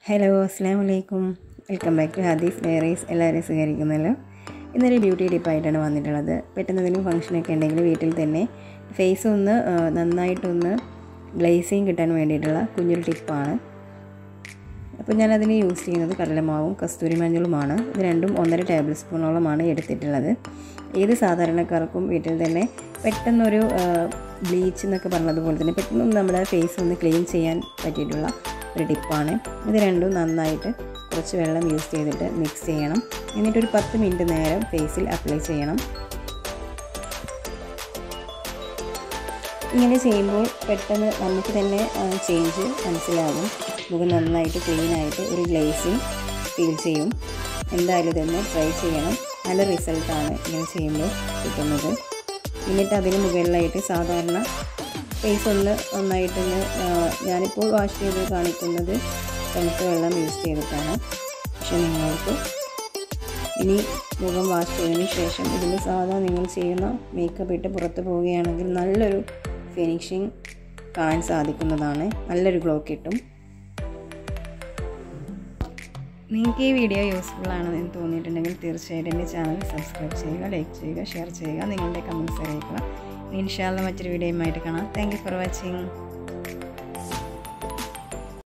hello അസ്സാം വലൈക്കും welcome back to ഹദീസ് ഡയറീസ് എല്ലാവരും സ്വീകരിക്കുന്നല്ലോ ഇന്നൊരു ബ്യൂട്ടി ടിപ്പായിട്ടാണ് വന്നിട്ടുള്ളത് പെട്ടെന്ന് എന്തെങ്കിലും ഫംഗ്ഷനൊക്കെ ഉണ്ടെങ്കിൽ വീട്ടിൽ തന്നെ ഫേസ് ഒന്ന് ആ, നന്നായിട്ടൊന്ന് ഗ്ലേസിങ് കിട്ടാൻ വേണ്ടിയിട്ടുള്ള കുഞ്ഞൊരു ടിപ്പാണ് അപ്പോൾ ഞാനതിന് യൂസ് ചെയ്യുന്നത് കടലമാവും കസ്തൂരി മഞ്ഞളുമാണ് ഇത് രണ്ടും ഒന്നര ടേബിൾ സ്പൂണോളമാണ് എടുത്തിട്ടുള്ളത് ഏത് സാധാരണക്കാർക്കും വീട്ടിൽ തന്നെ പെട്ടെന്നൊരു ബ്ലീച്ച് എന്നൊക്കെ പറഞ്ഞതുപോലെ തന്നെ പെട്ടെന്ന് നമ്മുടെ ഫേസ് ഒന്ന് ക്ലീൻ ചെയ്യാൻ പറ്റിയിട്ടുള്ള ഒരു ടിപ്പാണ് ഇത് രണ്ടും നന്നായിട്ട് കുറച്ച് വെള്ളം യൂസ് ചെയ്തിട്ട് മിക്സ് ചെയ്യണം എന്നിട്ടൊരു പത്ത് മിനിറ്റ് നേരം ഫേസിൽ അപ്ലൈ ചെയ്യണം ഇങ്ങനെ ചെയ്യുമ്പോൾ പെട്ടെന്ന് നമുക്ക് തന്നെ ചേഞ്ച് മനസ്സിലാകും മുഖം നന്നായിട്ട് ക്ലീൻ ആയിട്ട് ഒരു ഗ്ലേസിങ് ഫീൽ ചെയ്യും എന്തായാലും ഇതൊന്ന് ട്രൈ ചെയ്യണം നല്ല റിസൾട്ടാണ് ഇങ്ങനെ ചെയ്യുമ്പോൾ കിട്ടുന്നത് എന്നിട്ട് അതിന് മുകളിലായിട്ട് സാധാരണ ഫേസ് ഒന്ന് നന്നായിട്ടൊന്ന് ആ, ഞാനിപ്പോൾ വാഷ് ചെയ്ത് കാണിക്കുന്നത് തണുത്ത വെള്ളം യൂസ് ചെയ്തിട്ടാണ് പക്ഷെ നിങ്ങൾക്ക് ഇനി മുഖം വാഷ് ചെയ്തതിന് ശേഷം ഇതിന് സാധാ നിങ്ങൾ ചെയ്യുന്ന മേക്കപ്പ് ഇട്ട് പുറത്ത് പോവുകയാണെങ്കിൽ നല്ലൊരു ഫിനിഷിങ് കാണാൻ സാധിക്കുന്നതാണ് നല്ലൊരു ഗ്ലോ കിട്ടും നിങ്ങൾക്ക് ഈ വീഡിയോ യൂസ്ഫുൾ ആണെന്ന് തോന്നിയിട്ടുണ്ടെങ്കിൽ തീർച്ചയായിട്ടും എൻ്റെ ചാനൽ സബ്സ്ക്രൈബ് ചെയ്യുക ലൈക്ക് ചെയ്യുക ഷെയർ ചെയ്യുക നിങ്ങളുടെ കമൻറ്റ്സ് അറിയിക്കുക ഇൻഷാല്ല മറ്റൊരു വീഡിയോയുമായിട്ട് കാണാം താങ്ക് യു ഫോർ വാച്ചിങ്